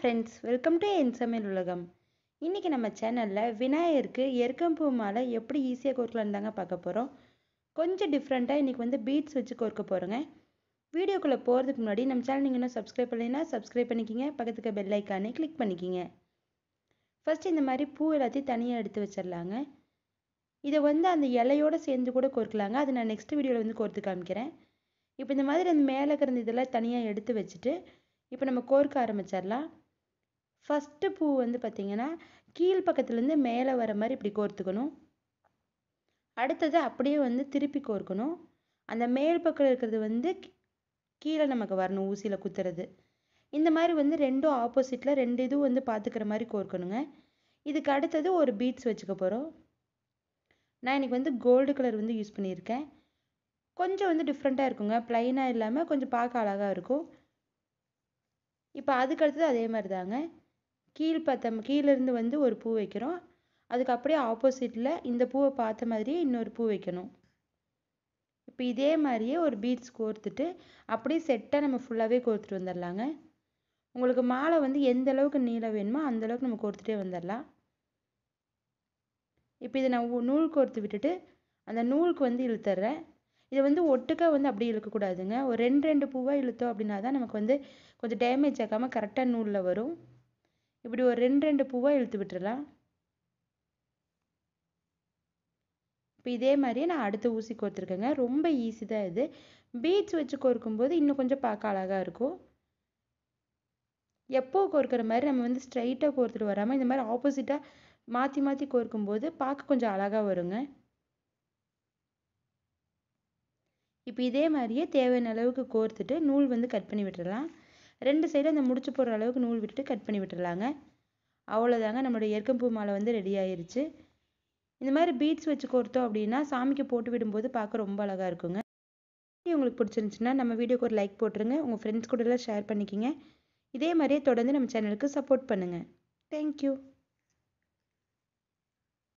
friends welcome to என் சமையல் உலகம் இன்றைக்கி நம்ம சேனலில் விநாயகருக்கு எருக்கம்பூ மாலை எப்படி ஈஸியாக கோர்க்கலான்னு தாங்க பார்க்க போகிறோம் கொஞ்சம் டிஃப்ரெண்ட்டாக இன்றைக்கி வந்து பீட்ஸ் வச்சு கோர்க்க போகிறோங்க வீடியோக்குள்ளே போகிறதுக்கு முன்னாடி நம்ம சேனல் நீங்கள் இன்னும் சப்ஸ்கிரைப் பண்ணலைன்னா சப்ஸ்கிரைப் பண்ணிக்கிங்க பக்கத்துக்கு பெல் ஐக்கானே கிளிக் பண்ணிக்கிங்க ஃபஸ்ட் இந்த மாதிரி பூ எல்லாத்தையும் தனியாக எடுத்து வச்சிடலாங்க இதை வந்து அந்த இலையோடு சேர்ந்து கூட கோர்க்கலாங்க அது நான் நெக்ஸ்ட் வீடியோவில் வந்து கோர்த்து காமிக்கிறேன் இப்போ இந்த மாதிரி அந்த மேலே கிடந்த இதெல்லாம் தனியாக எடுத்து வச்சுட்டு இப்போ நம்ம கோர்க்க ஆரம்பிச்சிடலாம் ஃபஸ்ட்டு பூ வந்து பார்த்திங்கன்னா கீழ் பக்கத்துலேருந்து மேலே வர மாதிரி இப்படி கோர்த்துக்கணும் அடுத்தது அப்படியே வந்து திருப்பி கோர்க்கணும் அந்த மேல் பக்கம் இருக்கிறது வந்து கீழே நமக்கு வரணும் ஊசியில் குத்துறது இந்த மாதிரி வந்து ரெண்டும் ஆப்போசிட்டில் ரெண்டு இதுவும் வந்து பார்த்துக்கிற மாதிரி கோர்க்கணுங்க இதுக்கு அடுத்தது ஒரு பீட்ஸ் வச்சுக்க போகிறோம் நான் இன்றைக்கி வந்து கோல்டு கலர் வந்து யூஸ் பண்ணியிருக்கேன் கொஞ்சம் வந்து டிஃப்ரெண்ட்டாக இருக்குங்க ப்ளைனாக இல்லாமல் கொஞ்சம் பார்க்க அழகாக இருக்கும் இப்போ அதுக்கு அடுத்தது அதே மாதிரி தாங்க கீழ் பத்தம் கீழேருந்து வந்து ஒரு பூ வைக்கிறோம் அதுக்கு அப்படியே ஆப்போசிட்டில் இந்த பூவை பார்த்த மாதிரியே இன்னொரு பூ வைக்கணும் இப்போ இதே மாதிரியே ஒரு பீட்ஸ் கோர்த்துட்டு அப்படியே செட்டாக நம்ம ஃபுல்லாகவே கோர்த்துட்டு வந்துடலாங்க உங்களுக்கு மாலை வந்து எந்த அளவுக்கு நீளம் வேணுமோ அந்த அளவுக்கு நம்ம கோர்த்துட்டே வந்துடலாம் இப்போ இதை நான் நூல் கோர்த்து விட்டுட்டு அந்த நூலுக்கு வந்து இழுத்துறேன் இதை வந்து ஒட்டுக்கா வந்து அப்படியே இழுக்கக்கூடாதுங்க ஒரு ரெண்டு ரெண்டு பூவாக இழுத்தோம் அப்படின்னா தான் நமக்கு வந்து கொஞ்சம் டேமேஜ் ஆகாமல் கரெக்டாக நூலில் வரும் இப்படி ஒரு ரெண்டு ரெண்டு பூவாக இழுத்து விட்டுறலாம் இப்போ இதே மாதிரியே நான் அடுத்த ஊசி கோர்த்துருக்கேங்க ரொம்ப ஈஸி தான் இது பீட்ஸ் வச்சு கோர்க்கும்போது இன்னும் கொஞ்சம் பார்க்க அழகாக இருக்கும் எப்போ கோர்க்குற மாதிரி நம்ம வந்து ஸ்ட்ரைட்டாக கோர்த்துட்டு வராமல் இந்த மாதிரி ஆப்போசிட்டாக மாற்றி மாற்றி கோர்க்கும்போது பார்க்க கொஞ்சம் அழகாக வருங்க இப்போ இதே மாதிரியே தேவையான அளவுக்கு கோர்த்துட்டு நூல் வந்து கட் பண்ணி விட்டுடலாம் ரெண்டு சைடும் அந்த முடிச்சு போடுற அளவுக்கு நூல் விட்டுட்டு கட் பண்ணி விட்டுடலாங்க அவ்வளோதாங்க நம்மளுடைய எருக்கம்பூ மாலை வந்து ரெடி ஆயிருச்சு இந்த மாதிரி பீட்ஸ் வச்சு கோர்த்தோம் அப்படின்னா சாமிக்கு போட்டு விடும்போது பார்க்க ரொம்ப அழகாக இருக்குங்க உங்களுக்கு பிடிச்சிருந்துச்சுன்னா நம்ம வீடியோக்கு ஒரு லைக் போட்டுருங்க உங்கள் ஃப்ரெண்ட்ஸ் கூட எல்லாம் ஷேர் பண்ணிக்கிங்க இதே மாதிரியே தொடர்ந்து நம்ம சேனலுக்கு சப்போர்ட் பண்ணுங்கள் தேங்க்யூ